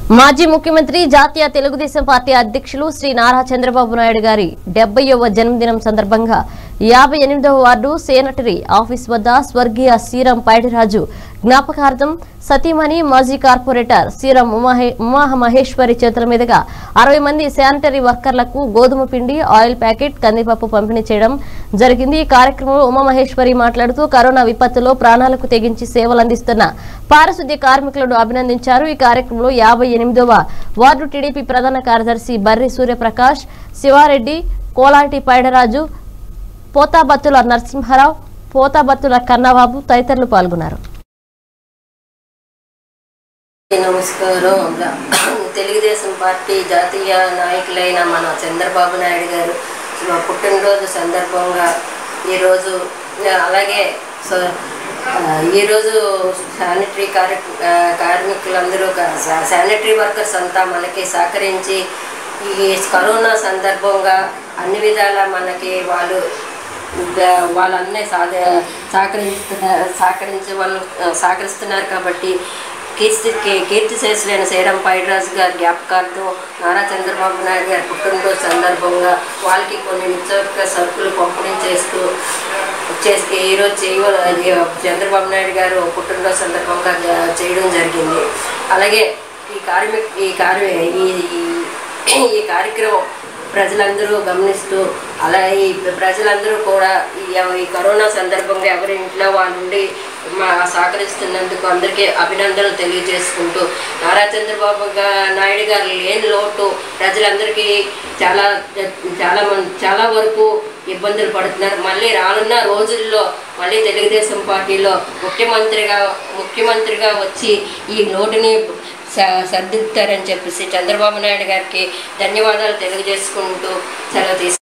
మాజీ ముఖ్యమంత్రి జాతీయ తెలుగుదేశం పార్టీ అధ్యక్షులు శ్రీ నారా చంద్రబాబు నాయుడు గారి డెబ్బైవ జన్మదినం సందర్భంగా యాభై ఎనిమిదవ వార్డు సేనటరీ ఆఫీస్ వద్ద స్వర్గీయ సీరం పైడిరాజు జ్ఞాపకార్థం సతీమణి మాజీ కార్పొరేటర్ సీరం ఉమాహే ఉమా మహేశ్వరి చేతుల మీదుగా అరవై మంది శానిటరీ వర్కర్లకు గోధుమ పిండి ఆయిల్ ప్యాకెట్ కందిపప్పు పంపిణీ చేయడం జరిగింది ఈ కార్యక్రమంలో ఉమామహేశ్వరి మాట్లాడుతూ కరోనా విపత్తులో ప్రాణాలకు తెగించి సేవలు అందిస్తున్న పారిశుద్ధ్య కార్మికులను అభినందించారు ఈ కార్యక్రమంలో యాభై ఎనిమిదవ వార్డు టీడీపీ ప్రధాన కార్యదర్శి బర్రి సూర్యప్రకాష్ శివారెడ్డి కోలాటి పైడరాజు పోతాబత్తుల నరసింహారావు పోతాబత్తుల కన్నబాబు తదితరులు పాల్గొన్నారు నమస్కారం తెలుగుదేశం పార్టీ జాతీయ నాయకులైన మన చంద్రబాబు నాయుడు గారు మా పుట్టినరోజు సందర్భంగా ఈరోజు అలాగే సో ఆ, ఈరోజు శానిటరీ కార్య ఆ, కార్మికులందరూ కా- శా- శానిటరీ వర్కర్స్ అంతా మనకి సహకరించి ఈ కరోనా సందర్భంగా అన్ని విధాల మనకి వాళ్ళు ద- వాళ్ళన్నీ సాధ సహకరిస్తున్నారు సహకరించి వాళ్ళు ఆ, సహకరిస్తున్నారు కాబట్టి కీర్తి కీ- కీర్తి శేషులైన శ్రీరామ్ పైడరాజు గారి జ్ఞాపకార్థం నారా చంద్రబాబు నాయుడు గారి పుట్టినరోజు సందర్భంగా వాళ్ళకి కొన్ని నిత్యవసర సరుకులు పంపిణీ చేస్తూ చేస్తే ఈరోజు చేయ చంద్రబాబు నాయుడు గారు పుట్టినరోజు సందర్భంగా జ- చేయడం జరిగింది అలాగే ఈ కార్మిక ఈ కార్య ఈ ఈ- ఈ కార్యక్రమం ప్రజలందరూ గమనిస్తూ అలా ఈ ప్రజలందరూ కూడా ఈ ఈ కరోనా సందర్భంగా ఎవరి ఇంట్లో వాళ్ళు ఉండి మా సహకరిస్తున్నందుకు అందరికీ అభినందనలు తెలియజేసుకుంటూ నారా చంద్రబాబు గా- నాయుడు గారు లేని లోటు ప్రజలందరికీ చాలా చాలా మంది చాలా వరకు ఇబ్బందులు పడుతున్నారు మళ్ళీ రానున్న రోజుల్లో మళ్ళీ తెలుగుదేశం పార్టీలో ముఖ్యమంత్రిగా ముఖ్యమంత్రిగా వచ్చి ఈ లోటుని స- సర్దిద్దుతారని చెప్పేసి చంద్రబాబు నాయుడు గారికి ధన్యవాదాలు తెలియజేసుకుంటూ సెలవు తీసుకుంటాను